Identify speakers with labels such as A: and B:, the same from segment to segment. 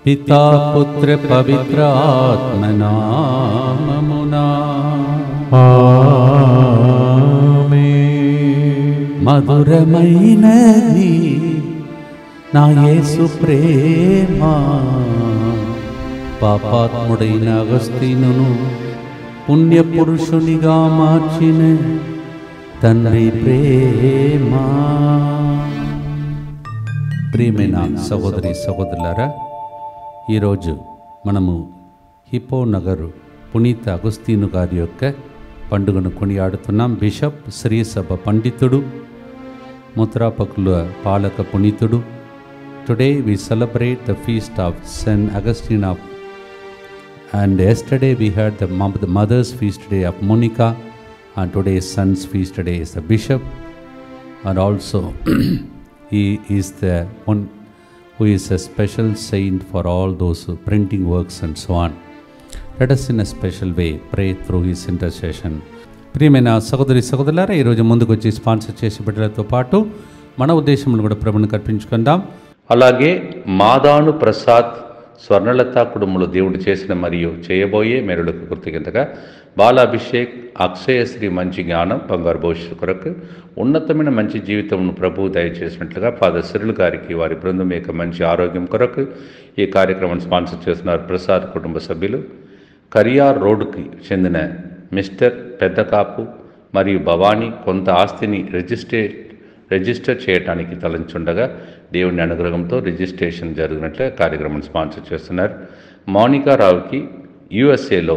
A: పితా పుత్ర పవిత్ర ఆత్మనామమునా మధురమైనది నా యేసు ప్రేమ పాపాత్ముడైన అగస్తీనును పుణ్యపురుషునిగా మార్చిన తండ్రి ప్రేమ ప్రియమైన సహోదరి సహోదరులారా ఈరోజు మనము హిపో నగర్ పునీత అగస్తీను గారి యొక్క పండుగను కొనియాడుతున్నాం బిషప్ శ్రీసభ పండితుడు ముద్రాపకుల పాలక పునీతుడు today we celebrate the feast of సెన్ Augustine of and yesterday we had the, mom- the mother's feast day of Monica and today's son's feast day is the bishop and also he is the one who is a special saint for all those printing works and so on let us in a special way pray through his intercession ప్రియమైన సహోదరి సహోదరులారా ఈరోజు ముందుకు వచ్చి sponsor చేసే బిడ్డలతో పాటు మన ఉద్దేశంలో కూడా ప్రభుని కల్పించుకుందాం
B: అలాగే మాదాను ప్రసాద్ స్వర్ణలత కుటుంబంలో దేవుడు చేసిన మరియు చేయబోయే మెరులకు కృతజ్ఞతగా బాలాభిషేక్ అక్షయశ్రీ మంచి జ్ఞానం బంగారు భవిష్యత్తు కొరకు ఉన్నతమైన మంచి జీవితంను ప్రభువు దయచేసినట్లుగా ఫాదర్ సిరులు గారికి వారి బృందం యొక్క మంచి ఆరోగ్యం కొరకు ఈ కార్యక్రమాన్ని స్పాన్సర్ చేస్తున్నారు ప్రసాద్ కుటుంబ సభ్యులు కరియార్ రోడ్డుకి చెందిన మిస్టర్ పెద్దకాపు మరియు భవానీ కొంత ఆస్తిని రిజిస్ట్రే రిజిస్టర్ చేయడానికి తలంచుండగా దేవుని అనుగ్రహంతో రిజిస్ట్రేషన్ జరిగినట్లు కార్యక్రమం స్పాన్సర్ చేస్తున్నారు మౌనికా రావుకి యుఎస్ఏలో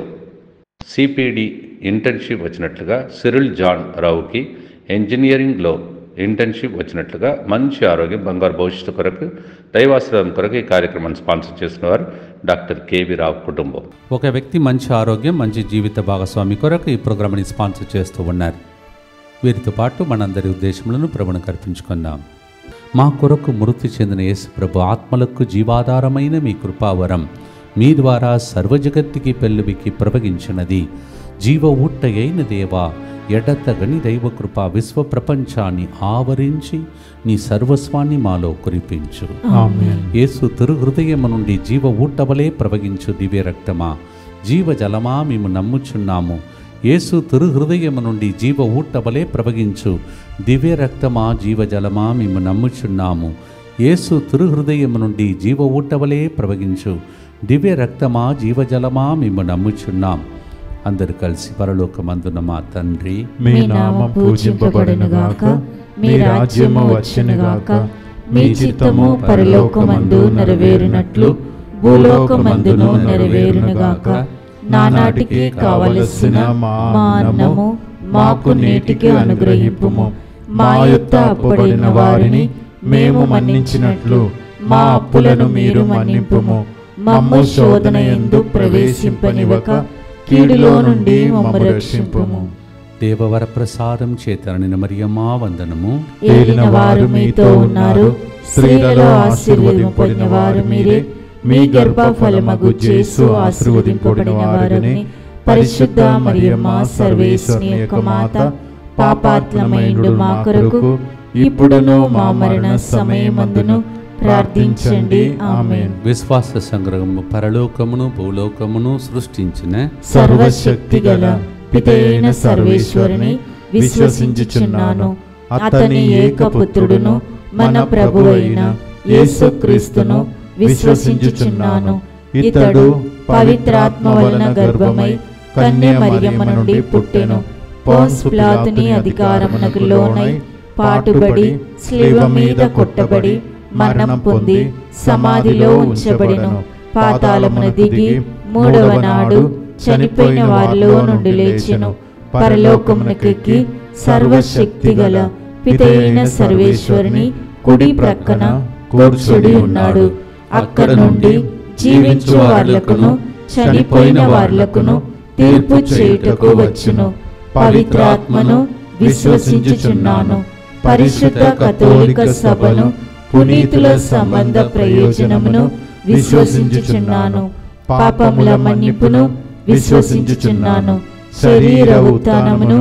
B: సిపిడి ఇంటర్న్షిప్ వచ్చినట్లుగా సిరిల్ జాన్ రావుకి ఇంజనీరింగ్లో ఇంటర్న్షిప్ వచ్చినట్లుగా మంచి ఆరోగ్యం బంగారు భవిష్యత్తు కొరకు దైవాశ్రయం కొరకు ఈ కార్యక్రమాన్ని స్పాన్సర్ చేస్తున్నవారు డాక్టర్ కేవి రావు కుటుంబం
A: ఒక వ్యక్తి మంచి ఆరోగ్యం మంచి జీవిత భాగస్వామి కొరకు ఈ ప్రోగ్రామ్ని స్పాన్సర్ చేస్తూ ఉన్నారు వీరితో పాటు మనందరి ఉద్దేశములను ప్రభును కల్పించుకుందాం మా కొరకు మృతి చెందిన యేసు ప్రభు ఆత్మలకు జీవాధారమైన మీ కృపావరం మీ ద్వారా సర్వజగత్తుకి పెళ్ళువికి ప్రవగించినది జీవ ఊట్టయైన దేవా ఎడతగని దైవ కృప విశ్వ ప్రపంచాన్ని ఆవరించి నీ సర్వస్వాన్ని మాలో కురిపించు యేసు తిరుహృదయము నుండి జీవ ఊటవలే ప్రవగించు దివ్య రక్తమా జీవ జలమా మేము నమ్ముచున్నాము యేసు తిరుహృదయము నుండి జీవ ఊటవలే ప్రవగించు దివ్య రక్తమా జీవజలమా మేము నమ్ముచున్నాము యేసు తిరుహృదయము నుండి జీవ ఊటవలే ప్రవగించు దివ్య రక్తమా జీవజలమా మేము నమ్ముచున్నాం అందరు కలిసి పరలోకమందున మా తండ్రి
C: మీ నామం పూజింపబడునుగాక మీ రాజ్యము వచ్చునుగాక మీ చిత్తము పరలోకమందు నెరవేరునట్లు భూలోకమందును నెరవేరునుగాక నానాటికి కావలసిన మా అన్నము మాకు నేటికి అనుగ్రహింపుము మా యొక్క అప్పుడైన వారిని మేము మన్నించినట్లు మా అప్పులను మీరు మన్నింపుము మమ్ము శోధన ఎందు ప్రవేశింపనివ్వక కీడులో నుండి మమ్ము రక్షింపుము
A: దేవవర ప్రసాదం చేతనని మరియమ్మా వందనము
C: ఏలిన వారు మీతో ఉన్నారు స్త్రీలలో ఆశీర్వదింపబడిన వారు మీరే మీ గర్భఫలమగు జేసు ఆశీర్వదింపబడిన వారుని పరిశుద్ధ మరియమ్మ సర్వేశ్వని యొక్క మాత పాపాత్మమైండు మా కొరకు ఇప్పుడును మా మరణ సమయమందును ప్రార్థించండి ఆమేన్
A: విశ్వాస సంగ్రహము పరలోకమును భూలోకమును సృష్టించిన
C: సర్వశక్తి గల పితైన సర్వేశ్వరుని విశ్వసించుచున్నాను అతని ఏకపుత్రుడును మన ప్రభువైన యేసుక్రీస్తును విశ్వసించుచున్నాను ఇతడు పవిత్రాత్మ వలన గర్భమై కన్య మరియమ్మ నుండి పుట్టెను పోన్స్ పిలాతుని అధికారమునకు లోనై పాటుబడి స్లివ మీద కొట్టబడి మరణం పొంది సమాధిలో ఉంచబడెను పాతాళమున దిగి మూడవ నాడు చనిపోయిన వారిలో నుండి లేచెను పరలోకమునకెక్కి సర్వశక్తి గల పితైన సర్వేశ్వరుని కుడి ప్రక్కన కూర్చుడి ఉన్నాడు అక్కడ నుండి జీవించు వార్లకును చనిపోయిన వార్లకును తీర్పు చేయుటకు వచ్చును పవిత్రాత్మను విశ్వసించుచున్నాను పరిశుద్ధ కథోలిక సభను పునీతుల సంబంధ ప్రయోజనమును విశ్వసించుచున్నాను పాపముల మన్నిపును విశ్వసించుచున్నాను శరీర ఉత్థానమును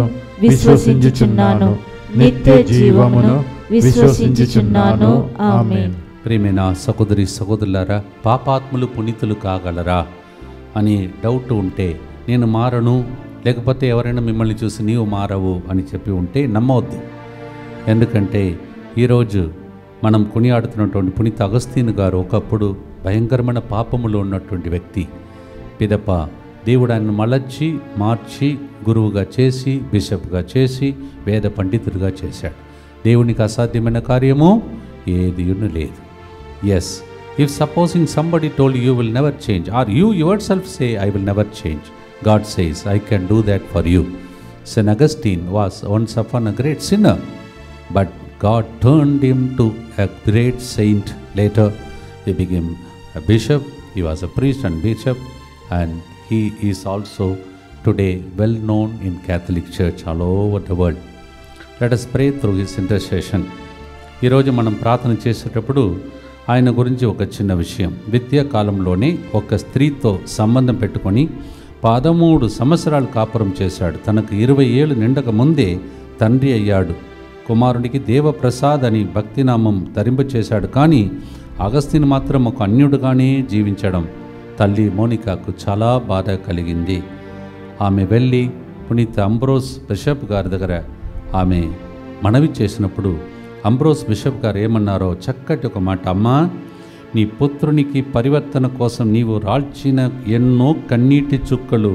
C: విశ్వసించుచున్నాను నిత్య జీవమును విశ్వసించుచున్నాను ఆమేన్
A: ప్రేమైన సహోదరి సహోదరులారా పాపాత్ములు పునీతులు కాగలరా అని డౌట్ ఉంటే నేను మారను లేకపోతే ఎవరైనా మిమ్మల్ని చూసి నీవు మారవు అని చెప్పి ఉంటే నమ్మవద్దు ఎందుకంటే ఈరోజు మనం కొనియాడుతున్నటువంటి పునీత అగస్తీన్ గారు ఒకప్పుడు భయంకరమైన పాపములో ఉన్నటువంటి వ్యక్తి పిదప దేవుడు ఆయన మలచి మార్చి గురువుగా చేసి బిషప్గా చేసి వేద పండితుడిగా చేశాడు దేవునికి అసాధ్యమైన కార్యము ఏది లేదు yes if supposing somebody told you will never change or you yourself say I will never change God says I can do that for you saint Augustine was once upon a great sinner but God turned him to a great saint later. He became a bishop, he was a priest and bishop, and he is also today well known in Catholic Church all over the world. Let us pray through his intercession. ఈరోజు మనం ప్రార్థన చేసేటప్పుడు ఆయన గురించి ఒక చిన్న విషయం విద్యా కాలంలోనే ఒక స్త్రీతో సంబంధం పెట్టుకొని పదమూడు సంవత్సరాలు కాపురం చేశాడు తనకు ఇరవై ఏళ్ళు నిండక ముందే తండ్రి అయ్యాడు కుమారుడికి దేవప్రసాద్ అని భక్తినామం ధరింపచేశాడు కానీ అగస్తిని మాత్రం ఒక అన్యుడుగానే జీవించడం తల్లి మోనికాకు చాలా బాధ కలిగింది ఆమె వెళ్ళి పునీత్ అంబ్రోస్ బిషప్ గారి దగ్గర ఆమె మనవి చేసినప్పుడు అంబ్రోస్ బిషప్ గారు ఏమన్నారో చక్కటి ఒక మాట అమ్మా నీ పుత్రునికి పరివర్తన కోసం నీవు రాల్చిన ఎన్నో కన్నీటి చుక్కలు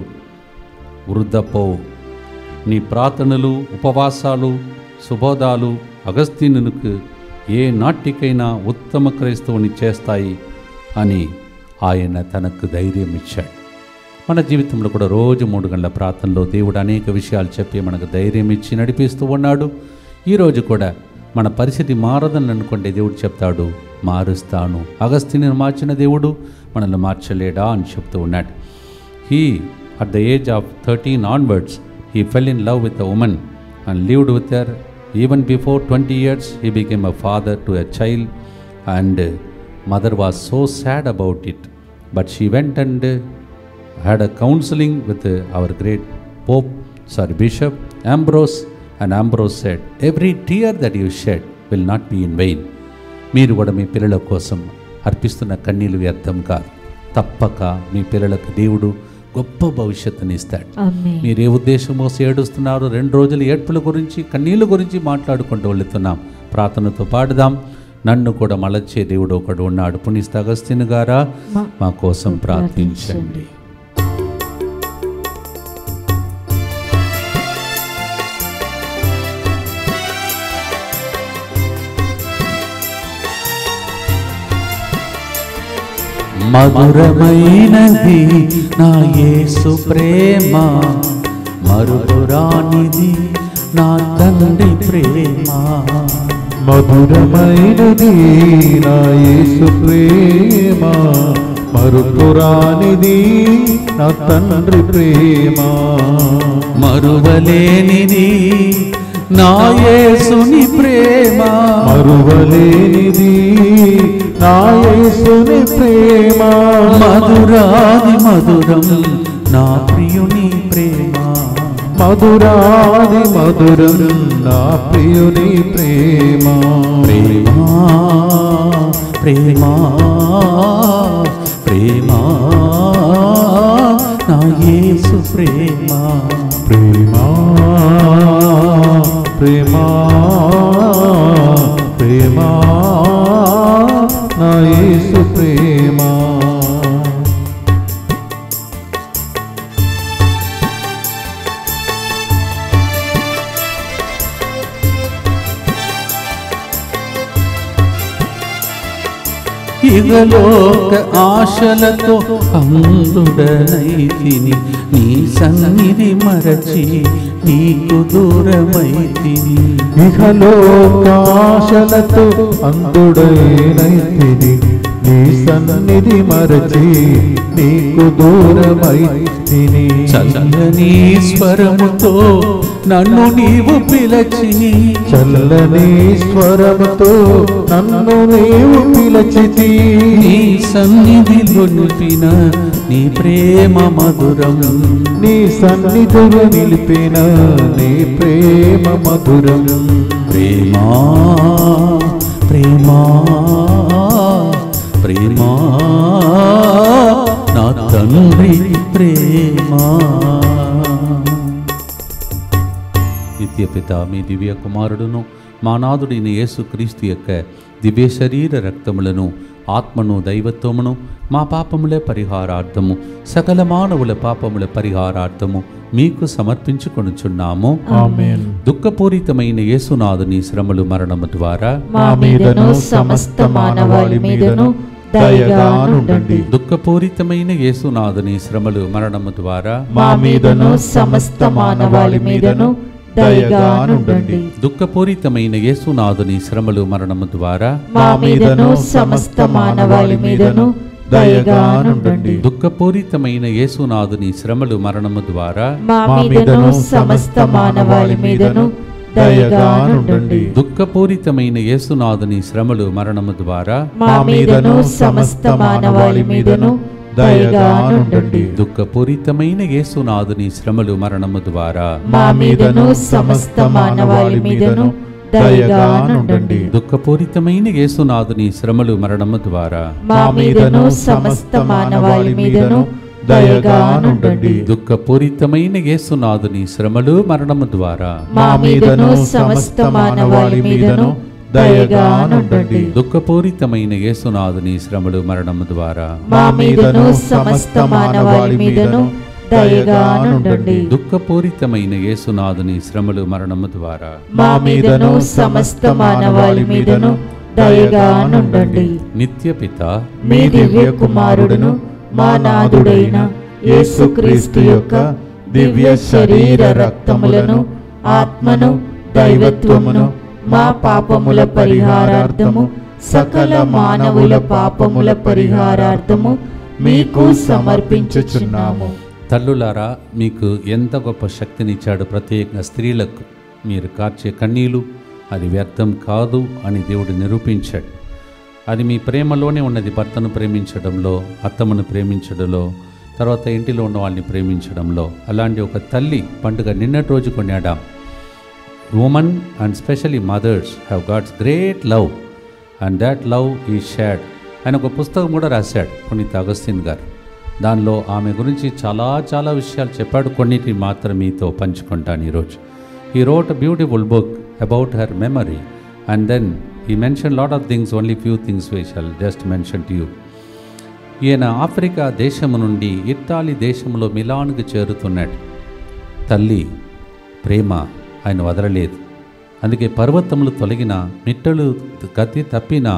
A: వృద్ధపోవు నీ ప్రార్థనలు ఉపవాసాలు సుబోధాలు అగస్త్యనునికి ఏ నాటికైనా ఉత్తమ క్రైస్తవుని చేస్తాయి అని ఆయన తనకు ధైర్యం ఇచ్చాడు మన జీవితంలో కూడా రోజు మూడు గంటల ప్రార్థనలో దేవుడు అనేక విషయాలు చెప్పి మనకు ధైర్యం ఇచ్చి నడిపిస్తూ ఉన్నాడు ఈరోజు కూడా మన పరిస్థితి మారదని అనుకుంటే దేవుడు చెప్తాడు మారుస్తాను అగస్తిని మార్చిన దేవుడు మనల్ని మార్చలేడా అని చెప్తూ ఉన్నాడు he at the age of thirteen onwards he fell in love with a woman and lived with her even before twenty years he became a father to a child and mother was so sad about it but she went and had a counseling with uh, our great Pope, sorry, Bishop Ambrose, and Ambrose said, Every tear that you shed will not be in vain. మీరు కూడా మీ పిల్లల కోసం అర్పిస్తున్న కన్నీళ్ళు వ్యర్థం కాదు తప్పక మీ పిల్లలకు దేవుడు గొప్ప భవిష్యత్తుని ఇస్తాడు
C: ఆమేన్
A: మీరు ఏ ఉద్దేశం మోసి ఏడుస్తున్నారు రెండు రోజులు ఏడ్పుల గురించి కన్నీళ్ళ గురించి మాట్లాడుకుంటూ వెళుతున్నాం ప్రార్థనతో పాడుదాం నన్ను కూడా మలచే దేవుడు ఒకడు ఉన్నాడు పునిస్త అగస్తిని గారా
C: మా-
A: మా కోసం ప్రార్థించండి మధురమైనది నా యేసు ప్రేమ మరుపురానిది నా తండ్రి ప్రేమ
D: మధురమైనది నా యేసు ప్రేమ మరుపురానిది నా తండ్రి ప్రేమ
A: మరువలేనిది నా యేసుని ప్రేమ
D: మరువలేనిది నా యేసుని ప్రేమ
A: మధురాది మధురం నా ప్రియుని ప్రేమ
D: మధురాది మధురం నా ప్రియుని ప్రేమ
A: ప్రేమ ప్రేమ ప్రేమ నా యేసు ప్రేమ
D: ప్రేమ ప్రేమ ప్రేమ నా యేసు ప్రేమ
A: ఇగలోక ఆశలతో అందుడనైతిని నీ సన్నిధి మరచి నీకు దూరమైతిని
D: ఇహలోకాశలతో అందుడైనైతిని నీ సన్నిధి మరచి నీకు దూరమై తిని
A: చల్లని స్వరముతో నన్ను నీవు పిలచి
D: చల్లని స్వరముతో నన్ను నీవు పిలచితి
A: నీ సన్నిధిలో నిలిపిన నీ ప్రేమ మధురం
D: నీ సన్నిధులు నిలిపిన నీ ప్రేమ మధురం
A: ప్రేమా ప్రేమా ప్రేమ నా తండ్రి ప్రేమ నిత్యపిత మీ దివ్య కుమారుడును మా నాథుడైన యేసు క్రీస్తు యొక్క దివ్య శరీర రక్తములను ఆత్మను దైవత్వమును మా పాపముల పరిహారార్థము సకల మానవుల పాపముల పరిహారార్థము మీకు సమర్పించుకొనుచున్నాము
C: ఆమేన్
A: దుఃఖపూరితమైన యేసునాథుని శ్రమలు మరణము ద్వారా
C: మా మీదను సమస్త మానవాళి మీదను దయగా నుండండి
A: దుఃఖపూరితమైన యేసునాథుని శ్రమలు మరణము ద్వారా
C: మా మీదను సమస్త మానవాళి మీదను దయగా నుండండి
A: దుఃఖపూరితమైన యేసునాథుని శ్రమలు మరణము ద్వారా
C: మా మీదను సమస్త మానవాళి మీదను దయగా నుండండి
A: దుఃఖపూరితమైన యేసునాథుని శ్రమలు మరణము ద్వారా
C: మా మీదను సమస్త మానవాళి మీదను దయగా నుండండి
A: దుఃఖపూరితమైన యేసునాథుని శ్రమలు మరణము ద్వారా
C: మా మీదను సమస్త మానవాళి మీదను దయగా నుండండి
A: దుఃఖపూరితమైన యేసునాథుని శ్రమలు మరణము ద్వారా
C: మా మీదను సమస్త మానవాళి మీదను దయగా నుండండి
A: దుఃఖపూరితమైన యేసునాథుని శ్రమలు మరణము ద్వారా
C: మా మీదను సమస్త మానవాళి మీదను దయగా నుండండి
A: దుఃఖపూరితమైన యేసునాథుని శ్రమలు మరణము ద్వారా
C: మా మీదను సమస్త మానవాళి మీదను దయగా నుండండి
A: దుఃఖపూరితమైన యేసునాథుని శ్రమలు మరణము ద్వారా
C: మా మీదను సమస్త మానవాళి మీదను దయగా నుండండి
A: దుఃఖపూరితమైన యేసునాథుని శ్రమలు మరణము ద్వారా
C: మా మీదను సమస్త మానవాళి మీదను దయగా నుండండి
A: నిత్య పిత
C: మీ దివ్య కుమారుడును మా నాథుడైన యేసుక్రీస్తు యొక్క దివ్య శరీర రక్తములను ఆత్మను దైవత్వమును మా పాపముల పరిహారార్థము సకల మానవుల పాపముల పరిహారార్థము మీకు సమర్పించుచున్నాము
A: తల్లులారా మీకు ఎంత గొప్ప శక్తినిచ్చాడు ప్రత్యేకంగా స్త్రీలకు మీరు కార్చే కన్నీలు అది వ్యర్థం కాదు అని దేవుడు నిరూపించాడు అది మీ ప్రేమలోనే ఉన్నది భర్తను ప్రేమించడంలో అత్తమ్మను ప్రేమించడంలో తర్వాత ఇంటిలో ఉన్న వాళ్ళని ప్రేమించడంలో అలాంటి ఒక తల్లి పండుగ నిన్నటి రోజు కొన్నాడాం woman and specially mothers have God's great love and that love he shed ఆయన ఒక పుస్తకం కూడా రాశాడు పునీత్ అగస్తిన్ గారు దానిలో ఆమె గురించి చాలా చాలా విషయాలు చెప్పాడు కొన్నిటిని మాత్రం మీతో పంచుకుంటాను ఈరోజు he wrote beautiful book about her memory and then he mention lot of things only few things we shall just mention to you ఈయన ఆఫ్రికా దేశము నుండి ఇటాలీ దేశంలో మిలాన్కు చేరుతున్నాడు తల్లి ప్రేమ ఆయన వదలలేదు అందుకే పర్వతములు తొలగిన మిట్టలు గతి తప్పిన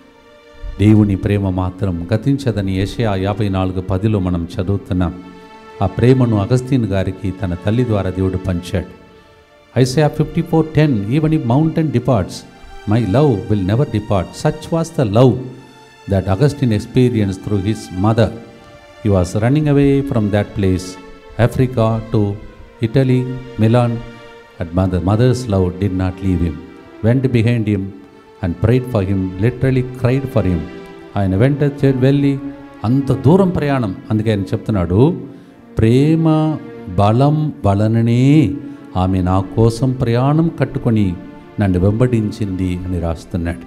A: దేవుని ప్రేమ మాత్రం గతించదని ఏషియా యాభై నాలుగు పదిలో మనం చదువుతున్నాం ఆ ప్రేమను అగస్తీన్ గారికి తన తల్లి ద్వారా దేవుడు పంచాడు Isaiah fifty four ten even the mountain departs my love will never depart such was the love that Augustine experience through his mother he was running away from that place Africa to Italy Milan at mother mother's love did not leave him went behind him and prayed for him literally cried for him ఆయన వెంట చే- వెళ్ళి అంత దూరం ప్రయాణం అందుకే ఆయన చెప్తున్నాడు ప్రేమ బలం వలననే ఆమె నా కోసం ప్రయాణం కట్టుకొని నన్ను వెంబడించింది అని రాస్తున్నాడు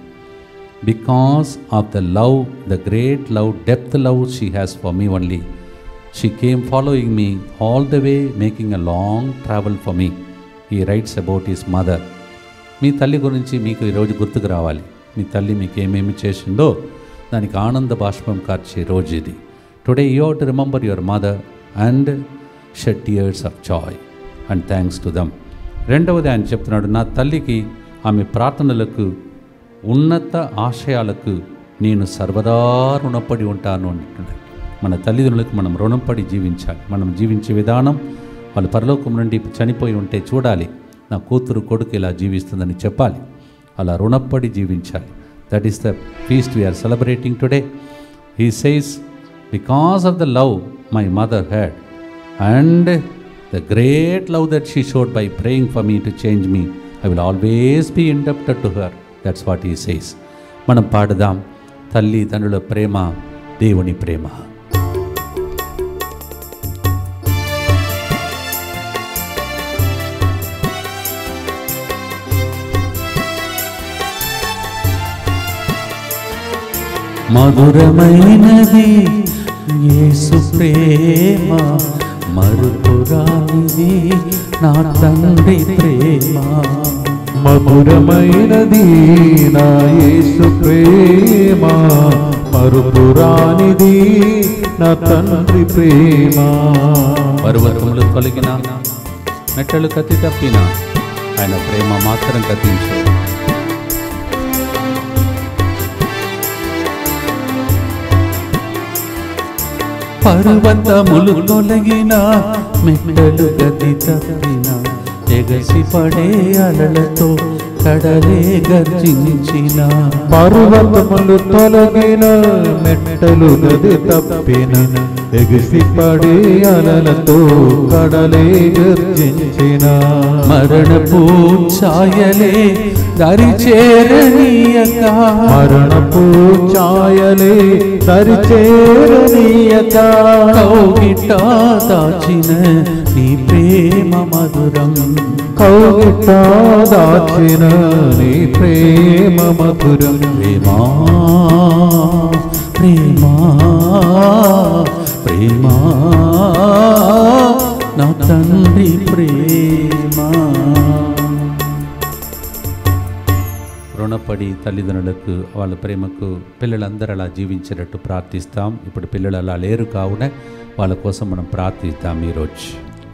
A: because of the love the great love depth love she has for me only she came following me all the way making a long travel for me he writes about his mother మీ తల్లి గురించి మీకు ఈరోజు గుర్తుకు రావాలి మీ తల్లి మీకు ఏమేమి చేసిందో దానికి ఆనంద బాష్పం కార్చే రోజు ఇది today you to remember your mother and shed tears of joy and thanks to them రెండవది ఆయన చెప్తున్నాడు నా తల్లికి ఆమె ప్రార్థనలకు ఉన్నత ఆశయాలకు నేను సర్వదా రుణపడి ఉంటాను అంటున్నాడు మన తల్లిదండ్రులకు మనం రుణపడి జీవించాలి మనం జీవించే విధానం వాళ్ళు పరలోకం నుండి చనిపోయి ఉంటే చూడాలి నా కూతురు కొడుకు ఇలా జీవిస్తుందని చెప్పాలి అలా రుణపడి జీవించాలి that is the feast we're celebrating today he says because of the love my mother had and the great love that she showed by praying for me to change me I will always be indebted to her that's what he says మనం పాడుదాం తల్లి తండ్రుల ప్రేమ దేవుని ప్రేమ మధురమైనది యేసు ప్రేమ మరుపురానిది నా తండ్రి ప్రేమ
D: మధురమైనది నా యేసు ప్రేమ మరుపురానిది నా తండ్రి ప్రేమ
A: పర్వతములు తొలగిన మెట్టలు కత్తి తప్పిన ఆయన ప్రేమ మాత్రం కత్తించు పర్వతములు తొలగిన మెట్టలు గది తప్పిన ఎగసి పడే అలలతో కడలే గర్జించిన
D: పర్వతములు తొలగిన మెట్టలు నది తప్పిన ఎగిసి పడే అలలతో కడలే గర్జించిన
A: మరణపు ఛాయలే దరి చేరనీయక
D: మరణపు ఛాయలే సరిచేరనీయక
A: కౌగిట దాచిన నీ ప్రేమ మధురం
D: కౌగిట దాచిన నీ ప్రేమ మధురం
A: ప్రేమా ప్రేమా ప్రేమా నా తండ్రి ప్రేమ రుణపడి తల్లిదండ్రులకు వాళ్ళ ప్రేమకు పిల్లలందరూ అలా జీవించేటట్టు ప్రార్థిస్తాం ఇప్పుడు పిల్లలు అలా లేరు కావున వాళ్ళ కోసం మనం ప్రార్థిస్తాం ఈరోజు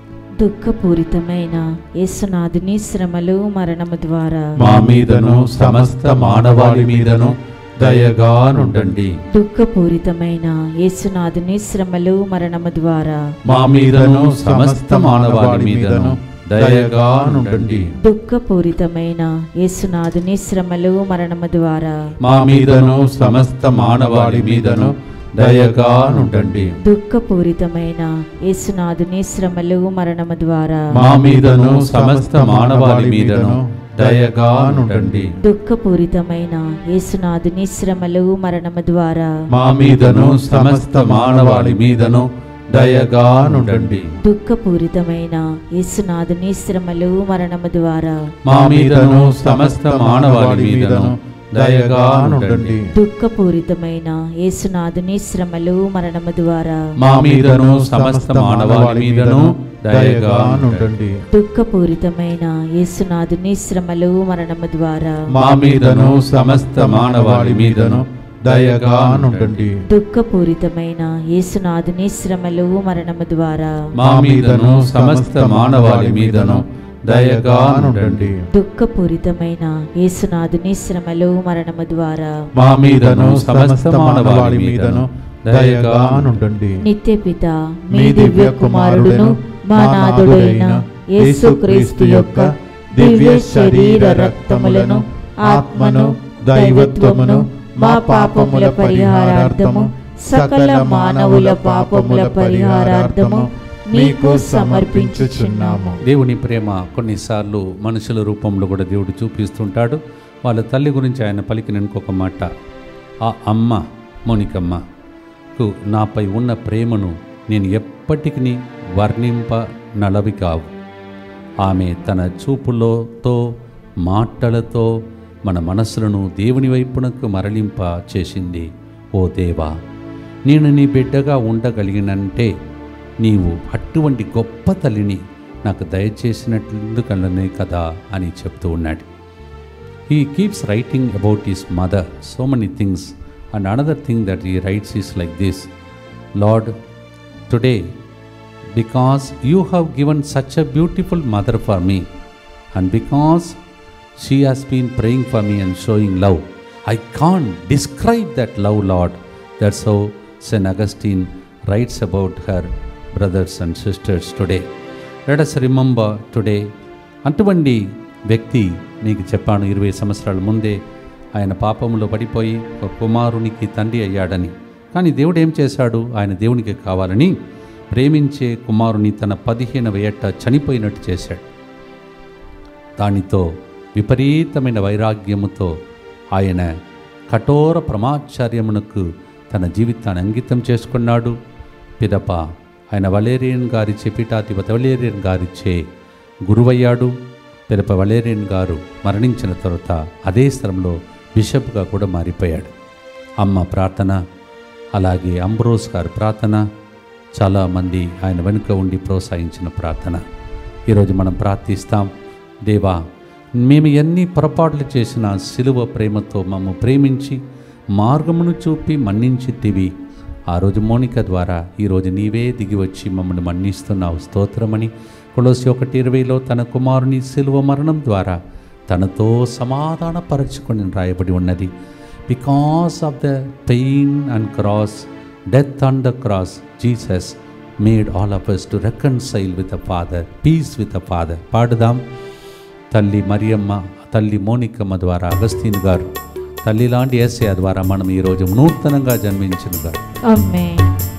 C: దుఃఖపూరితమైన యేసునాథుని శ్రమలు మరణము ద్వారా
A: మా మీదను సమస్త మానవాళి మీదను దయగా నుండండి
C: దుఃఖపూరితమైన యేసునాథుని శ్రమలు మరణము ద్వారా
A: మా మీదను సమస్త మానవాళి మీదను దయగా నుండండి
C: దుఃఖపూరితమైన యేసునాథుని శ్రమలు మరణము ద్వారా
A: మా మీదను సమస్త మానవాళి మీదను దయగా నుండండి
C: దుఃఖపూరితమైన యేసునాథుని శ్రమలు మరణము ద్వారా
A: మా మీదను సమస్త మానవాళి మీదను దయగా నుండండి
C: దుఃఖపూరితమైన యేసునాథుని శ్రమలు మరణము ద్వారా
A: మా మీదను సమస్త మానవాళి మీదను దయగా నుండండి
C: దుఃఖపూరితమైన యేసునాథుని శ్రమలు మరణము ద్వారా
A: మా మీదను సమస్త మానవాళి మీదను దయగా నుండండి
C: దుఃఖపూరితమైన యేసునాథుని శ్రమలు మరణము ద్వారా
A: మా మీదను సమస్త మానవాళి మీదను దయగా నుండండి
C: దుఃఖపూరితమైన యేసునాథుని శ్రమలు మరణము ద్వారా
A: మా మీదను సమస్త మానవాళి మీదను దయగా నుండండి
C: దుఃఖపూరితమైన యేసునాథుని శ్రమలు మరణము ద్వారా
A: మా మీదను సమస్త మానవాళి మీదను దయగా నుండండి
C: దుఃఖపూరితమైన యేసునాథుని శ్రమలు మరణము ద్వారా
A: మా మీదను సమస్త మానవాళి మీదను దయగా నుండండి
C: నిత్య పిత మీ దివ్య కుమారుడును మా నాథుడైన యేసుక్రీస్తు యొక్క దివ్య శరీర రక్తములను ఆత్మను దైవత్వమును మా పాపముల పరిహారార్థము సకల మానవుల పాపముల పరిహారార్థము మీకు సమర్పించుచున్నాము
A: దేవుని ప్రేమ కొన్నిసార్లు మనుషుల రూపంలో కూడా దేవుడు చూపిస్తుంటాడు వాళ్ళ తల్లి గురించి ఆయన పలికిన ఇంకొక మాట ఆ అమ్మ మోనికమ్మకు నాపై ఉన్న ప్రేమను నేను ఎప్పటికీ వర్ణింప నలవి కావు ఆమె తన చూపులతో మాటలతో మన మనస్సులను దేవుని వైపునకు మరలింప చేసింది ఓ దేవా నేను నీ బిడ్డగా ఉండగలిగినంటే నీవు అటువంటి గొప్ప తల్లిని నాకు దయచేసినట్లుకనే కదా అని చెప్తూ ఉన్నాడు he keeps writing about his mother so many things and another thing that he writes is like this Lord today because you have given such a beautiful mother for me and because she has been praying for me and showing love I can't describe that love Lord that's how saint Augustine writes about her brothers and sisters today let us remember today అటువంటి వ్యక్తి మీకు చెప్పాను ఇరవై సంవత్సరాల ముందే ఆయన పాపంలో పడిపోయి ఒక కుమారునికి తండ్రి అయ్యాడని కానీ దేవుడు ఏం చేశాడు ఆయన దేవునికి కావాలని ప్రేమించే కుమారుని తన పదిహేనవ ఏట చనిపోయినట్టు చేశాడు దానితో విపరీతమైన వైరాగ్యముతో ఆయన కఠోర ప్రమాచార్యమునకు తన జీవితాన్ని అంకితం చేసుకున్నాడు పిదప ఆయన వలేరియన్ గారిచే పీఠాధిపతి వలేరియన్ గారిచే గురువయ్యాడు పిదప వలేరియన్ గారు మరణించిన తర్వాత అదే స్థలంలో బిషప్గా కూడా మారిపోయాడు అమ్మ ప్రార్థన అలాగే అంబ్రోస్ గారి ప్రార్థన చాలామంది ఆయన వెనుక ఉండి ప్రోత్సహించిన ప్రార్థన ఈరోజు మనం ప్రార్థిస్తాం దేవా మేము ఎన్ని పొరపాట్లు చేసిన సిలువ ప్రేమతో మమ్ము ప్రేమించి మార్గమును చూపి మన్నించితివి ఆ రోజు మౌనిక ద్వారా ఈరోజు నీవే దిగి వచ్చి మమ్మల్ని మన్నిస్తున్నావు స్తోత్రమని కొలసి ఒకటి ఇరవైలో తన కుమారుని సిలువ మరణం ద్వారా తనతో సమాధానపరచుకొని రాయబడి ఉన్నది because of the pain and cross death on the cross Jesus made all of us to reconcile with a father peace with a father పాడుదాం తల్లి మరియమ్మ తల్లి మోనికమ్మ ద్వారా అగస్తీన్ గారు తల్లి లాంటి ఏసయ ద్వారా మనం ఈరోజు నూతనంగా జన్మించినగా
C: Amen.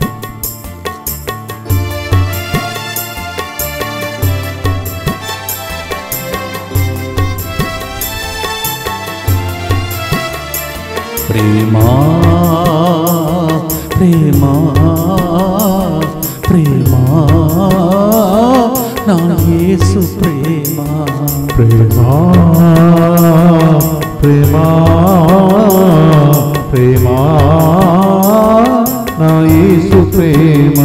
A: ప్రేమా ప్రేమా ప్రేమా నా యేసు ప్రేమా
D: ప్రేమా ప్రేమా ప్రేమా నా యేసు ప్రేమా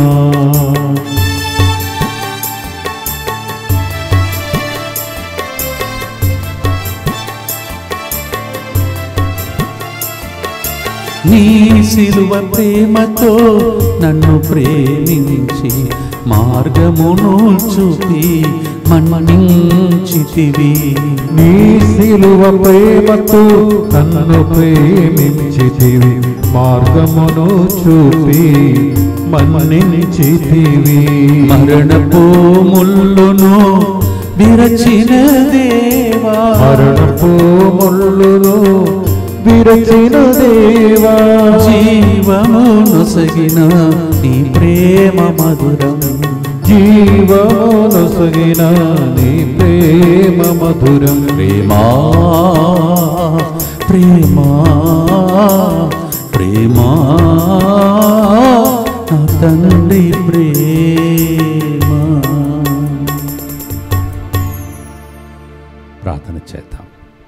A: నీ సిలువ ప్రేమతో నన్ను ప్రేమించి మార్గమును చూపి మన్నించితివి
D: నీ సిలువ ప్రేమతో నన్ను ప్రేమించితివి మార్గమును చూపి మన్నించితివి
A: మరణపు ముల్లును విరచిన దేవా
D: మరణపు ముళ్ళును విరచిన దేవా
A: జీవమును సగిన నీ ప్రేమ మధురం
D: జీవమును సగిన నీ ప్రేమ మధురం
A: ప్రేమా ప్రేమా ప్రేమా నా తండ్రి ప్రేమ ప్రార్థన చేద్దాం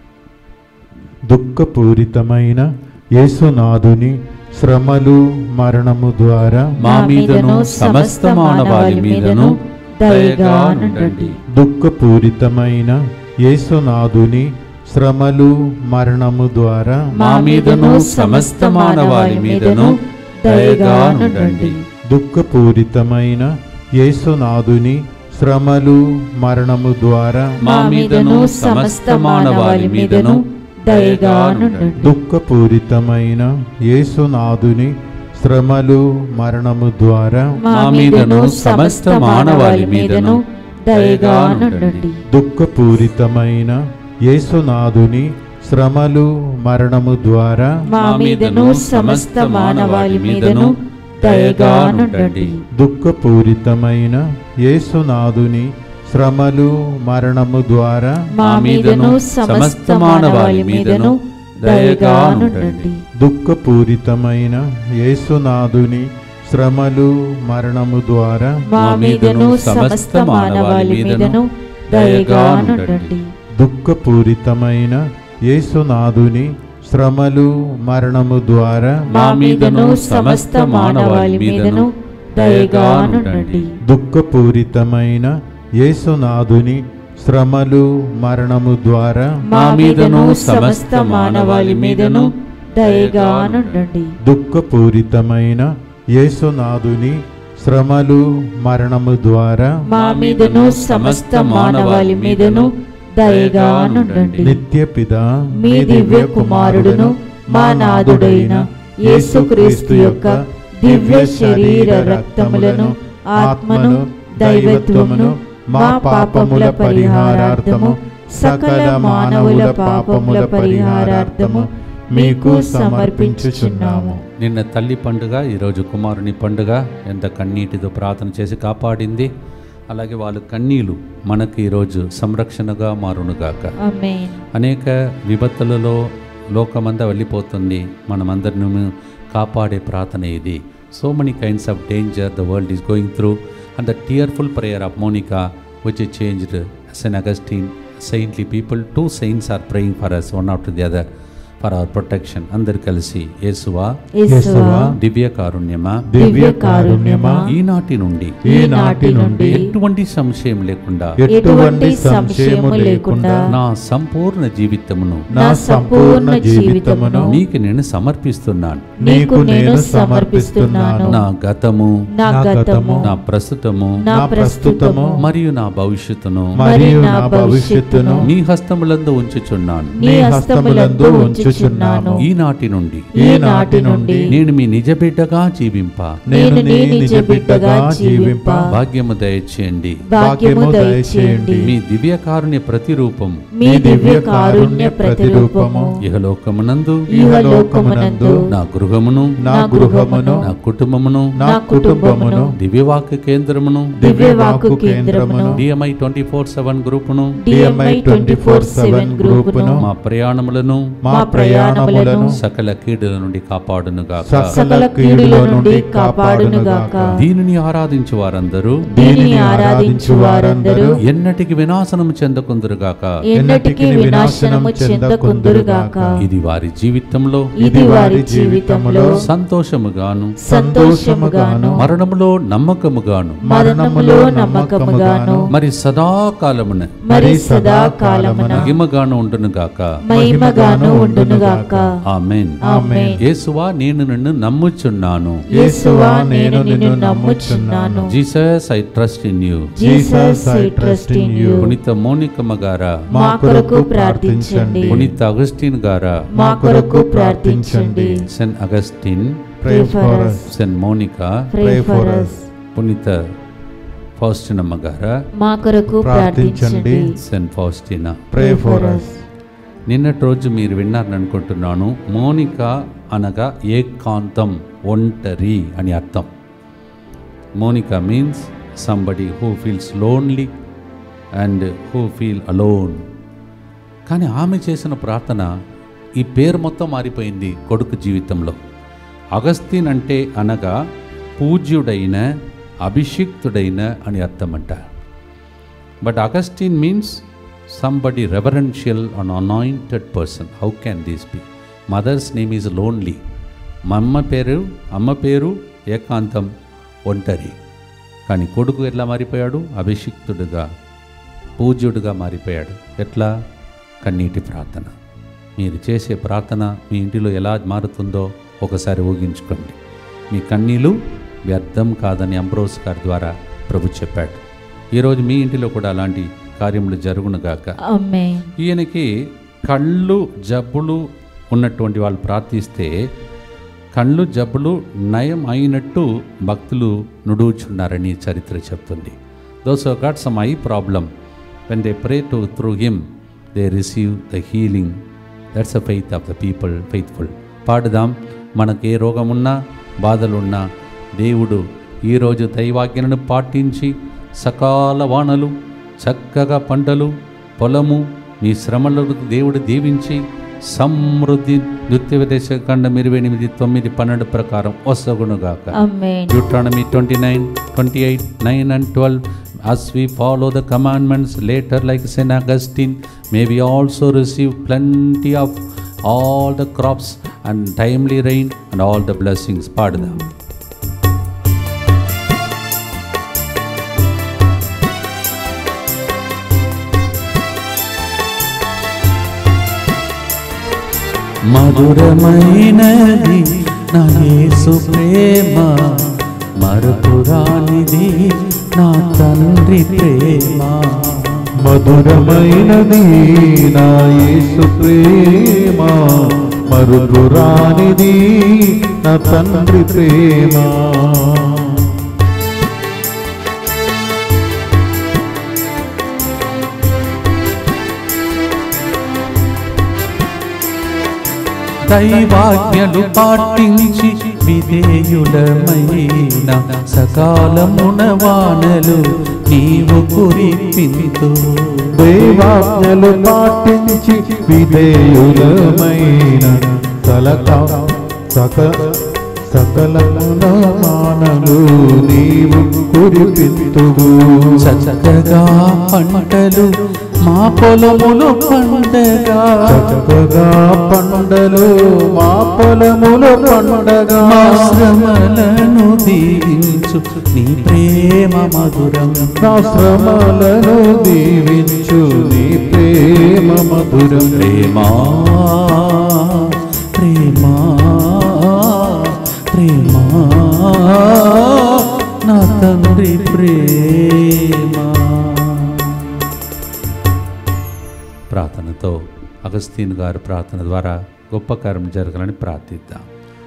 D: దుఃఖపూరితమైన యేసునాథుని శ్రమలు మరణము ద్వారా
A: మా మీదను సమస్త మానవాళి మీదను దయగా నుండండి
D: దుఃఖపూరితమైన యేసునాథుని శ్రమలు మరణము ద్వారా
A: మా మీదను సమస్త మానవాళి మీదను దయగా నుండండి
D: దుఃఖపూరితమైన యేసునాథుని శ్రమలు మరణము ద్వారా
A: మా మీదను సమస్త మానవాళి మీదను దయగా నుండండి
D: దుఃఖపూరితమైన యేసునాథుని శ్రమలు మరణము ద్వారా
C: మా మీదను సమస్త మానవాళి మీదను దయగా నుండండి
D: దుఃఖపూరితమైన యేసునాథుని శ్రమలు మరణము ద్వారా
C: మా మీదను సమస్త మానవాళి మీదను దయగా నుండండి
D: దుఃఖపూరితమైన యేసునాథుని శ్రమలు మరణము ద్వారా
C: మా మీదను సమస్త మానవాళి మీదను దయగా నుండండి
D: దుఃఖపూరితమైన యేసునాథుని శ్రమలు మరణము ద్వారా
C: మా మీదను సమస్త మానవాళి మీదను దయగా నుండండి
D: దుఃఖపూరితమైన యేసునాథుని శ్రమలు మరణము ద్వారా
C: మా మీదను సమస్త మానవాళి మీదను దయగా నుండండి
D: దుఃఖపూరితమైన యేసునాథుని శ్రమలు మరణము ద్వారా
C: మా మీదను సమస్త మానవాళి మీదను దయగా నుండండి
D: దుఃఖపూరితమైన యేసునాథుని శ్రమలు మరణము ద్వారా
C: మా మీదను సమస్త మానవాళి మీదను దయగా నుండండి
D: నిత్యపిత
C: మీ దివ్య కుమారుడును మా నాథుడైన యేసుక్రీస్తు యొక్క దివ్య శరీర రక్తములను ఆత్మను దైవత్వమును మా పాపముల పరిహారార్థము సకల మానవుల పాపముల పరిహారార్థము మీకు సమర్పించుచున్నాము
A: నిన్న తల్లి పండుగ ఈరోజు కుమారుని పండుగ ఎంత కన్నీటితో ప్రార్థన చేసి కాపాడింది అలాగే వాళ్ళ కన్నీలు మనకు ఈరోజు సంరక్షణగా మారునుగాక
C: ఆమేన్
A: అనేక విపత్తులలో లోకమంతా వెళ్ళిపోతుంది మనమందరిని కాపాడే ప్రార్థన ఇది so many kinds of danger the world is going through and the tearful prayer of Monica which is changed saint Augustine saintly people two saints are praying for us one after the other for our protection అందరు కలిసి యేసువా
C: యేసువా
A: దివ్య కారుణ్యమా
C: దివ్య కారుణ్యమా
A: ఈనాటి నుండి
C: ఈనాటి నుండి
A: ఎటువంటి సంశయం లేకుండా
C: ఎటువంటి సంశయము లేకుండా
A: నా సంపూర్ణ జీవితమును
C: నా సంపూర్ణ జీవితమును
A: నీకు నేను సమర్పిస్తున్నాను
C: నీకు నేను సమర్పిస్తున్నాను
A: నా గతము
C: నా గతము
A: నా ప్రస్తుతము
C: నా ప్రస్తుతము
A: మరియు నా భవిష్యత్తును
C: మరియు నా భవిష్యత్తును
A: నీ హస్తములందు ఉంచుచున్నాను
C: నీ హస్తములందు ఉంచుచున్నాను
A: ఈనాటి నుండి
C: ఈనాటి నుండి
A: నేను మీ నిజ బిడ్డగా జీవింప
C: నేను నీ నిజ బిడ్డగా జీవింప
A: భాగ్యము దయచేయండి
C: భాగ్యము దయచేయండి
A: మీ దివ్య కారుణ్య ప్రతిరూపం
C: మీ దివ్య కారుణ్య ప్రతిరూపము
A: ఇహలోకమునందు
C: ఇహలోకమునందు
A: నా గృహమును
C: నా గృహమును
A: నా కుటుంబమును
C: నా కుటుంబమును
A: దివ్యవాక్య కేంద్రమును
C: దివ్యవాకు కేంద్రమును
A: డిఎంఐ ట్వంటీ ఫోర్ సెవెన్ గ్రూపును
C: డిఎంఐ ట్వంటీ ఫోర్ సెవెన్ గ్రూపును
A: మా ప్రయాణములను
C: మా ప్రయాణములను
A: సకల కీడుల నుండి కాపాడునుగాక
C: సకల కీడుల నుండి కాపాడునుగాక
A: దీనిని ఆరాధించు వారందరూ
C: దీనిని ఆరాధించు వారందరూ
A: ఎన్నటికి వినాశనము చెందకుందురుగాక
C: ఎన్నటికీ వినాశనము చెందకుందురుగాక
A: ఇది వారి జీవితంలో
C: ఇది వారి జీవితంలో
A: సంతోషముగాను
C: సంతోషముగాను
A: మరణములో నమ్మకముగాను
C: మరణములో నమ్మకముగాను
A: మరి సదాకాలమున
C: మరి సదాకాలమున
A: మహిమగాను ఉండునుగాక
C: మహిమగాను ఉండునుగాక
A: ఆమెన్
C: ఆమేన్
A: యేసువా నేను నిన్ను నమ్ముచున్నాను
C: యేసువా నేను నిన్ను నమ్ముచున్నాను
A: Jesus I trust in you
C: Jesus I trust in you
A: పునీత మోనికమ్మ గారా
C: మా కొరకు ప్రార్థించండి
A: పునీత అగస్టిన్ గారా
C: మా కొరకు ప్రార్థించండి
A: saint Augustine
C: Pray for us.
A: Saint Monica
C: Pray for us.
A: పునీత ఫౌస్టినమ్మ గారా
C: మా కొరకు ప్రార్థించండి
A: saint Faustina
C: Pray for us.
A: నిన్నటి రోజు మీరు విన్నారని అనుకుంటున్నాను మోనిక అనగా ఏకాంతం ఒంటరి అని అర్థం Monica means somebody who feels lonely and who feel alone కానీ ఆమె చేసిన ప్రార్థన ఈ పేరు మొత్తం మారిపోయింది కొడుకు జీవితంలో అగస్తిన్ అంటే అనగా పూజ్యుడైన అభిషిక్తుడైన అని అర్థం అంట but Augustine means somebody reverential and anointed person how can this be mother's name is lonely మా అమ్మ పేరు అమ్మ పేరు ఏకాంతం ఒంటరి కానీ కొడుకు ఎట్లా మారిపోయాడు అభిషిక్తుడుగా పూజ్యుడుగా మారిపోయాడు ఎట్లా కన్నీటి ప్రార్థన మీరు చేసే ప్రార్థన మీ ఇంటిలో ఎలా మారుతుందో ఒకసారి ఊహించుకోండి మీ కన్నీళ్ళు వ్యర్థం కాదని అంబ్రోస్ గారి ద్వారా ప్రభు చెప్పాడు ఈరోజు మీ ఇంటిలో కూడా అలాంటి కార్యములు జరుగునుగాక
C: ఆమేన్
A: ఈయనకి కళ్ళు జబ్బులు ఉన్నటువంటి వాళ్ళు ప్రార్థిస్తే కళ్ళు జబ్బులు నయం అయినట్టు భక్తులు నుడుచున్నారని చరిత్ర చెప్తుంది those got some eye problem when they pray to through him they receive the healing that's a faith of the people faithful పాడుదాం మనకు ఏ రోగమున్నా బాధలున్నా దేవుడు ఈరోజు దైవాజ్ఞలను పాటించి సకాల వానలు చక్కగా పంటలు పొలము మీ శ్రమలకు దేవుడు దీవించి సమృద్ధి నృత్య దేశకాండం ఇరవై ఎనిమిది తొమ్మిది పన్నెండు ప్రకారం వసగునుగాక
C: ఆమేన్
A: Deuteronomy 29, 28, 9 and 12. As we follow the commandments later, like St. Augustine, may we also receive plenty of all the crops and timely rain and all the blessings. పాడుదాం మధురమైనది నా యేసు ప్రేమ మరపురానిది నా తండ్రి ప్రేమ
D: మధురమైనది నా యేసు ప్రేమ మరుపురానిది నా తండ్రి ప్రేమ
A: దైవాజ్ఞలు పాటించి విధేయుడమైన సకాలమున వానలు నీవు కురిపింతు
D: దేవాజ్ఞలు పాటించి విధేయులమైన సలక సక సకలమున మానలు నీవు కురిపింతువు
A: చక్కగా పంటలు మా పొలములు పండగా
D: చక్కగా పండలు మా పొలముల పండగా
A: మా శ్రమలను దీవించు నీ ప్రేమ మధురం
D: నా శ్రమలను దీవించు నీ ప్రేమ మధురం
A: ప్రేమా ప్రేమా ప్రేమా నా తండ్రి ప్రేమ ప్రార్థనతో అగస్తీన్ గారు ప్రార్థన ద్వారా గొప్ప కార్యం జరగాలని ప్రార్థిద్దాం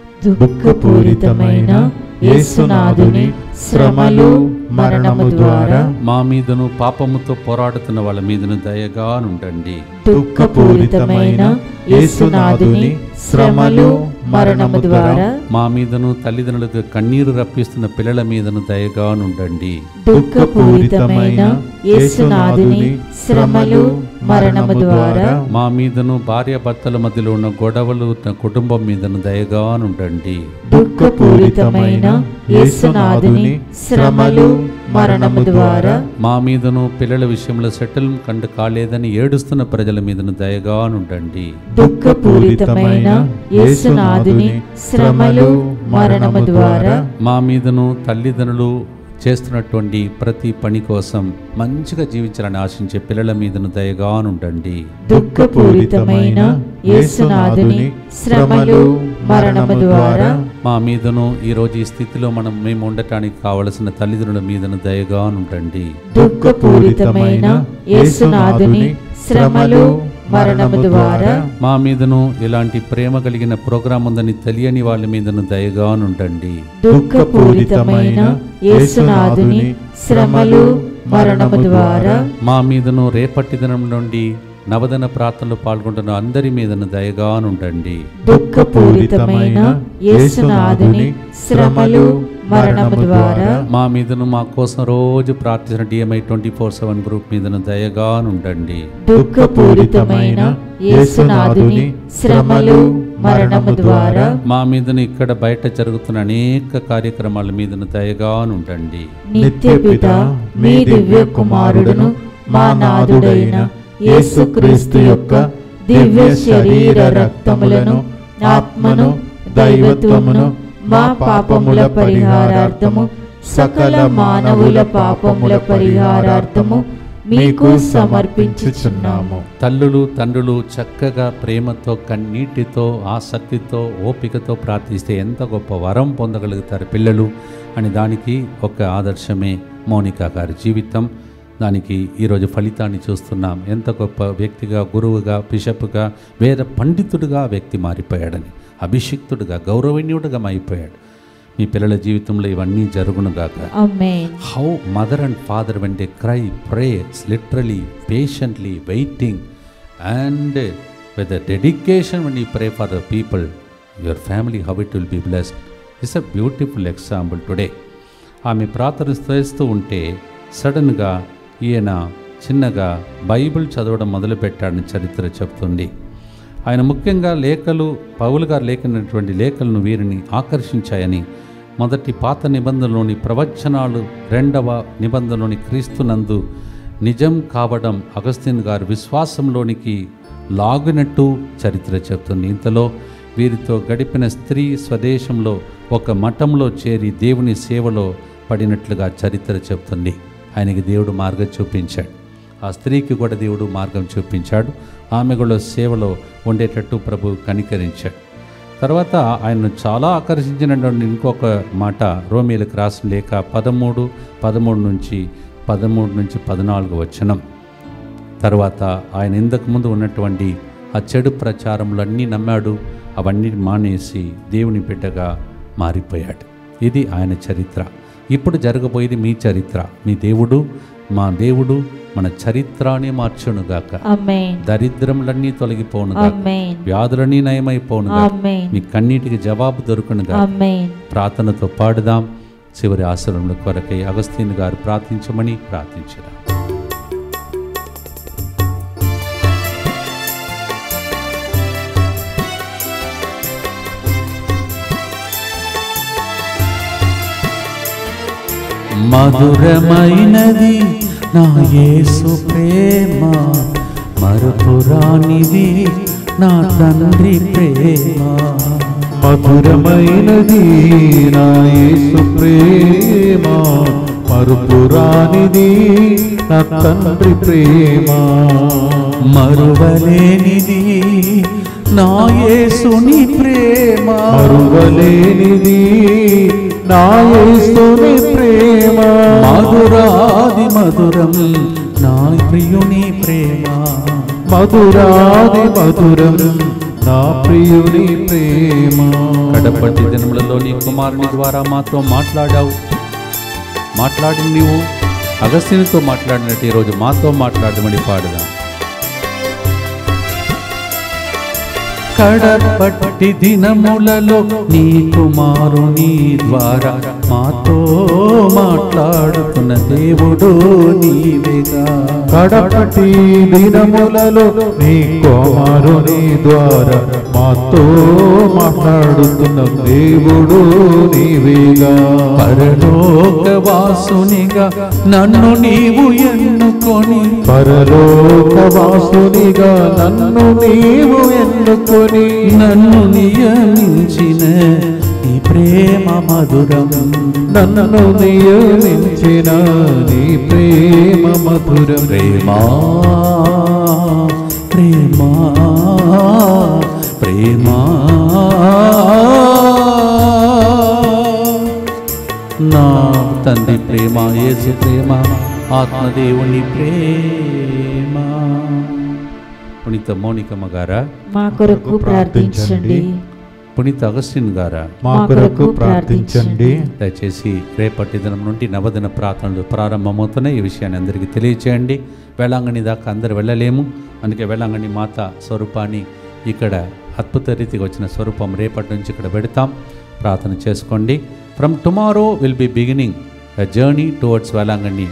C: దుఃఖపూరితమైన యేసునాథుని శ్రమలు మరణము ద్వారా
A: మా మీదను పాపముతో పోరాడుతున్న వాళ్ళ మీదను దయగా నుండండి
C: దుఃఖపూరితమైన యేసునాథుని శ్రమలు మరణము ద్వారా
A: మా మీదను తల్లిదండ్రులకు కన్నీరు రప్పిస్తున్న పిల్లల మీదను దయగా నుండండి
C: దుఃఖపూరితమైన యేసునాథుని శ్రమలు మరణము ద్వారా
A: మా మీదను భార్య భర్తల మధ్యలో ఉన్న గొడవలు నా కుటుంబం మీదను దయగా నుండండి
C: దుఃఖపూరితమైన యేసునాథుని శ్రమలు మరణము ద్వారా
A: మా మీదను పిల్లల విషయంలో సెటిల్ కండు కాలేదని ఏడుస్తున్న ప్రజల మీదను దయగా నుండండి
C: దుఃఖపూరితమైన యేసునాథుని శ్రమలు మరణము ద్వారా
A: మా మీదను తల్లిదండ్రులు చేస్తున్నటువంటి ప్రతి పని కోసం మంచిగా జీవించాలని ఆశించే పిల్లల మీదను దయగా నుండండి
C: దుఃఖపూరితమైన యేసునాథుని శ్రమలు మరణము ద్వారా
A: మా మీదను ఈరోజు ఈ స్థితిలో మనం మేము ఉండటానికి కావలసిన తల్లిదండ్రుల మీదను దయగా నుండండి
C: దుఃఖపూరితమైన యేసునాథుని శ్రమలు మరణము ద్వారా
A: మా మీదను ఇలాంటి ప్రేమ కలిగిన ప్రోగ్రాం ఉందని తెలియని వాళ్ళ మీదను దయగా నుండండి
C: దుఃఖపూరితమైన యేసునాథుని శ్రమలు మరణము ద్వారా
A: మా మీదను రేపటి దినం నుండి నవదన ప్రార్థనలు పాల్గొంటున్న అందరి మీదను దయగా నుండండి
C: దుఃఖపూరితమైన యేసునాథుని శ్రమలు మరణము ద్వారా
A: మా మీదను మా కోసం రోజు ప్రార్థించిన DMI twenty four seven group మీదను దయగా నుండండి
C: దుఃఖపూరితమైన యేసునాథుని శ్రమలు మరణము ద్వారా
A: మా మీదను ఇక్కడ బయట జరుగుతున్న అనేక కార్యక్రమాల మీదను దయగా నుండండి
C: నిత్యపిత మీ దివ్య కుమారుడును మా నాథుడైన యేసుక్రీస్తు యొక్క దివ్య శరీర రక్తములను ఆత్మను దైవత్వమును మా పాపముల పరిహారార్థము సకల మానవుల పాపముల పరిహారార్థము మీకు సమర్పించుచున్నాము
A: తల్లులు తండ్రులు చక్కగా ప్రేమతో కన్నీటితో ఆసక్తితో ఓపికతో ప్రార్థిస్తే ఎంత గొప్ప వరం పొందగలుగుతారు పిల్లలు అని దానికి ఒక ఆదర్శమే మౌనిక గారి జీవితం దానికి ఈరోజు ఫలితాన్ని చూస్తున్నాం ఎంత గొప్ప వ్యక్తిగా గురువుగా బిషప్గా వేద పండితుడిగా ఆ వ్యక్తి మారిపోయాడని అభిషిక్తుడిగా గౌరవనీయుడిగా అయిపోయాడు మీ పిల్లల జీవితంలో ఇవన్నీ జరుగునుగాక
C: ఆమేన్
A: how mother and father when they cry prays literally patiently waiting and with the dedication when you pray for the people your family how it will be blessed is a beautiful example today ఆమె ప్రార్థన చేస్తూ ఉంటే సడన్గా ఈయన చిన్నగా Bible చదవడం మొదలుపెట్టాడని చరిత్ర చెప్తుంది ఆయన ముఖ్యంగా లేఖలు పౌలు గారు లేఖనటువంటి లేఖలను వీరిని ఆకర్షించాయని మొదటి పాత నిబంధనలోని ప్రవచనాలు రెండవ నిబంధనలోని క్రీస్తునందు నిజం కావడం అగస్తిన్ గారు విశ్వాసంలోనికి లాగినట్టు చరిత్ర చెప్తుంది ఇంతలో వీరితో గడిపిన స్త్రీ స్వదేశంలో ఒక మఠంలో చేరి దేవుని సేవలో పడినట్లుగా చరిత్ర చెప్తుంది ఆయనకి దేవుడు మార్గం చూపించాడు ఆ స్త్రీకి కూడా దేవుడు మార్గం చూపించాడు ఆమె కూడా సేవలో ఉండేటట్టు ప్రభు కనికరించాడు తర్వాత ఆయన్ను చాలా ఆకర్షించినటువంటి ఇంకొక మాట రోమిలకు రాసిన లేఖ పదమూడు పదమూడు నుంచి పదమూడు నుంచి పద్నాలుగు వచనం తర్వాత ఆయన ఇంతకు ముందు ఉన్నటువంటి ఆ చెడు ప్రచారములన్నీ నమ్మాడు అవన్నీ మానేసి దేవుని బిడ్డగా మారిపోయాడు ఇది ఆయన చరిత్ర ఇప్పుడు జరగబోయేది మీ చరిత్ర మీ దేవుడు మా దేవుడు మన చరిత్రాన్ని మార్చునుగాక
C: ఆమేన్
A: దరిద్రములన్నీ తొలగిపోనుగాక
C: ఆమేన్
A: వ్యాధులన్నీ నయమైపోనుగాక
C: ఆమేన్
A: మీ కన్నీటికి జవాబు దొరుకునుగా
C: ఆమేన్
A: ప్రార్థనతో పాడుదాం చివరి ఆశ్రమల కొరకై అగస్తీన్ గారు ప్రార్థించమని ప్రార్థించడం మధురమైనది నా యేసు ప్రేమ మరుపురానిది నా తండ్రి ప్రేమ
D: మధురమైనది నా యేసు ప్రేమ మరుపురానిది నా తండ్రి ప్రేమ
A: మరువలేనిది నా యేసుని ప్రేమ
D: మరువలేనిది నా యేసుని ప్రేమ
A: మధురాది మధురం నా ప్రియుని ప్రేమ
D: మధురాది మధురం నా ప్రియుని ప్రేమ
A: కడపటి దినములలో నీ కుమారుని ద్వారా మాతో మాట్లాడావు మాట్లాడి నీవు అగస్త్యునితో మాట్లాడినట్టు ఈరోజు మాతో మాట్లాడమని పాడుదాం కడపట్టి దినములలో నీ కుమారుని ద్వారా మాతో మాట్లాడుతున్న దేవుడు నీవేగా
D: కడపటి దినములలో నీ కుమారుని ద్వారా మాతో మాట్లాడుతున్న దేవుడు నీవేగా
A: పరలోకవాసునిగా నన్ను నీవు ఎన్నుకొని
D: పరలోకవాసునిగా నన్ను నీవు ఎన్నుకొని
A: నన్ను నియమించిన నీ ప్రేమ మధురం
D: నన్ను నియమించిన నీ ప్రేమ మధురం
A: ప్రేమా ప్రేమా ప్రేమా నా తండ్రి ప్రేమ యేసు ప్రేమ ఆత్మదేవుని ప్రేమ పునీత మౌనికమ్మ గారా
C: మా కొరకు ప్రార్థించండి
A: పునీత అగస్టిన్ గారా
D: మా కొరకు ప్రార్థించండి
A: దయచేసి రేపటి దినం నుండి నవదిన ప్రార్థనలు ప్రారంభమవుతున్నాయి ఈ విషయాన్ని అందరికీ తెలియచేయండి వేళాంగణి దాకా అందరు వెళ్ళలేము అందుకే వేళాంగణి మాత స్వరూపాన్ని ఇక్కడ అద్భుత రీతిగా వచ్చిన స్వరూపం రేపటి నుంచి ఇక్కడ పెడతాం ప్రార్థన చేసుకోండి from tomorrow will be beginning the journey towards Velankanni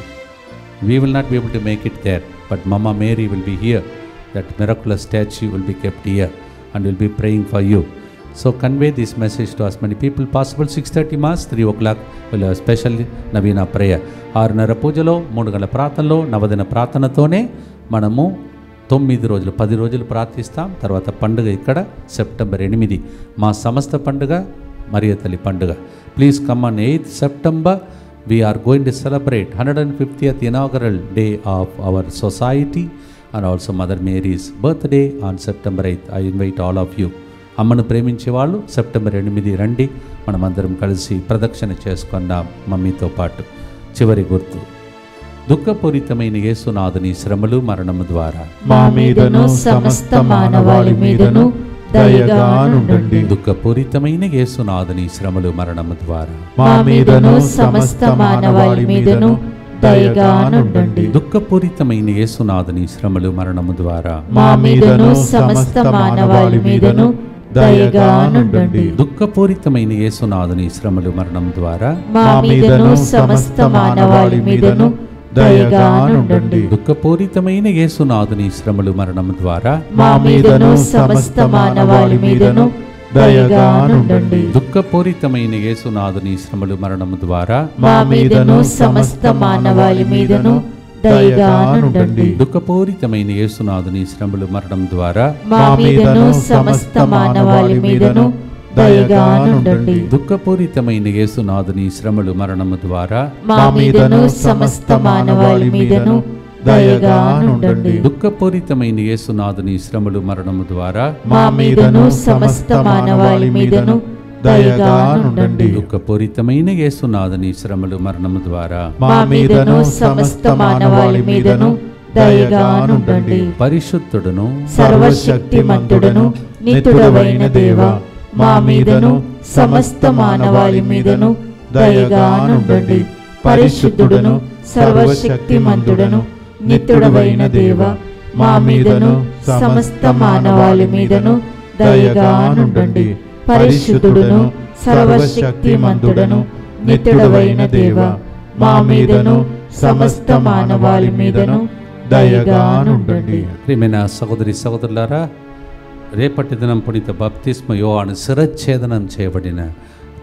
A: we will not be able to make it there but mama mary will be here that miraculous statue will be kept here and will be praying for you so convey this message to as many people possible 6.30 mass 3 o'clock will have special novena prayer ఆరున్నర పూజలో మూడు గంటల ప్రార్థనలో నవదిన ప్రార్థనతోనే మనము తొమ్మిది రోజులు పది రోజులు ప్రార్థిస్తాం తర్వాత పండుగ ఇక్కడ సెప్టెంబర్ ఎనిమిది మా సమస్త పండుగ మరియ తల్లి పండుగ please come on eighth September we are going to celebrate 150th inaugural day of our society and also Mother Mary's birthday on September 8th. I invite all of you. అమ్మను ప్రేమించే వాళ్ళు సెప్టెంబర్ ఎనిమిది రండి మనమందరం కలిసి ప్రదక్షిణ చేసుకుందాం మమ్మీతో పాటు చివరి గుర్తు దుఃఖపూరితమైన యేసునాథుని శ్రమలు మరణము ద్వారా
C: మా మీదను సమస్త మానవాళి మీదను దయగా నుండండి
A: దుఃఖపూరితమైన యేసునాథుని శ్రమలు మరణము ద్వారా
C: మా మీదను సమస్త మానవాళి మీదను దయగా నుండండి
A: దుఃఖపూరితమైన యేసునాథుని శ్రమలు మరణము ద్వారా
C: మా మీదను సమస్త మానవాళి మీదను దయగా నుండండి
A: దుఃఖపూరితమైన యేసునాథుని శ్రమలు మరణం ద్వారా
C: మా మీదను సమస్త మానవాళి మీదను దయగా నుండండి
A: దుఃఖపూరితమైన యేసునాథుని శ్రమలు మరణం ద్వారా
C: మా మీదను సమస్త మానవాళి మీదను దయగా నుండండి
A: దుఃఖపూరితమైన యేసునాథుని శ్రమలు మరణం ద్వారా
C: మా మీదను సమస్త మానవాళి మీదను దయగా నుండండి
A: దుఃఖపూరితమైన యేసునాథుని శ్రమలు మరణం ద్వారా
C: మా మీదను సమస్త మానవాళి మీదను దయగా నుండండి
A: దుఃఖపూరితమైన యేసునాథుని శ్రమలు మరణము ద్వారా
C: మా మీదను సమస్త మానవాళి మీదను దయగా నుండండి
A: దుఃఖపూరితమైన యేసునాథుని శ్రమలు మరణము ద్వారా
C: మా మీదను సమస్త మానవాళి మీదను దయగా నుండండి
A: దుఃఖపూరితమైన యేసునాథుని శ్రమలు మరణము ద్వారా
C: మా మీదను సమస్త మానవాళి మీదను దయగా నుండండి
A: పరిశుద్ధుడును
C: సర్వశక్తిమంతుడను నితుడవైన దేవ మా మీదను సమస్త మానవాళి మీదను దయగా నుండండి పరిశుద్ధుడును సర్వశక్తిమంతుడను నితుడవైన దేవ మా మీదను సమస్త మానవాళి మీదను దయగా నుండండి పరిశుద్ధుడును సర్వశక్తిమంతుడను నితుడవైన దేవ మా మీదను సమస్త మానవాళి మీదను దయగా నుండండి
A: ప్రియమైన సహోదరి సహోదరులారా రేపటి దినం పునీత బప్తిస్మ యోహాను శిరచ్ఛేదనం చేయబడిన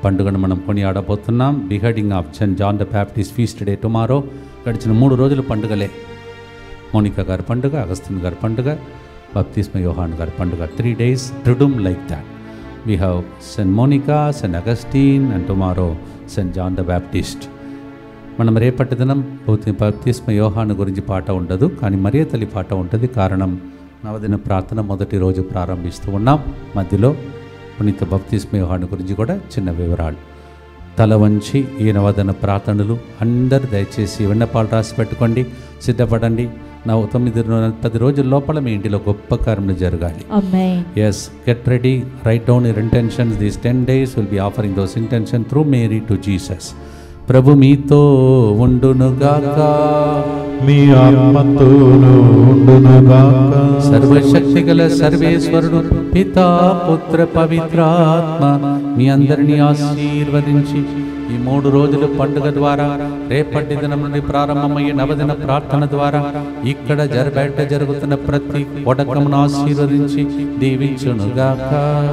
A: పండుగను మనం కొనియాడబోతున్నాం beheading of Saint John the Baptist feast day tomorrow గడిచిన మూడు రోజుల పండుగలే మోనికా గారి పండుగ అగస్తిన్ గారి పండుగ బప్తిస్మ యోహాన్ గారి పండుగ three days triduum like that we have Saint Monica Saint Augustine and tomorrow Saint John the Baptist మనం రేపటి దినం భౌతి బప్తిస్మ యోహాను గురించి పాట ఉండదు కానీ మరియ తల్లి పాట ఉంటుంది కారణం నవదిన ప్రార్థన మొదటి రోజు ప్రారంభిస్తూ ఉన్నాం మధ్యలో పునీత బప్తిస్మ యోహాను గురించి కూడా చిన్న వివరాలు తల వంచి ఈ నవదన ప్రార్థనలు అందరు దయచేసి విన్నపాలు రాసి పెట్టుకోండి సిద్ధపడండి నా తొమ్మిది రో- పది రోజుల లోపల మీ ఇంటిలో గొప్ప కార్యములు జరగాలి
C: Amen.
A: Yes get ready write down your intentions these ten days will be offering those intention through Mary to Jesus ప్రభు మీతో ఉండునుగాక
D: మీ ఆత్మతోను ఉండునుగాక
A: సర్వశక్తి గల సర్వేశ్వరుడు పితా పుత్ర పవిత్రాత్మ మీ అందరినీ ఆశీర్వదించి ఈ మూడు రోజుల పండుగ ద్వారా రేపటి దినం నుండి ప్రారంభమయ్యే నవదిన ప్రార్థన ద్వారా ఇక్కడ జరబెట్ట జరుగుతున్న ప్రతి కొడకమును ఆశీర్వదించి దీవించునుగాక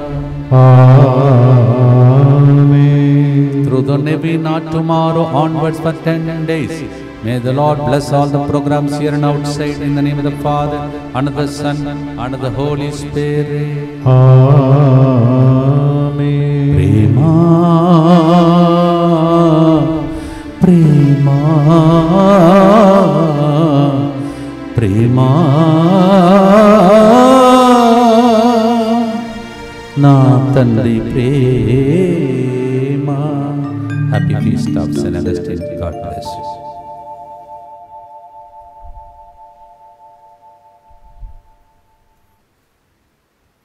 D: ఆమేన్.
A: through the Nevi not tomorrow onwards for 10 days. May the Lord bless all the programs here and outside in the name of the Father, and of the Son, and of the Holy Spirit.
D: Amen.
A: Prema, prema, prema. నా తండ్రి ప్రేమ happy feast of సెన్ Augustine God bless you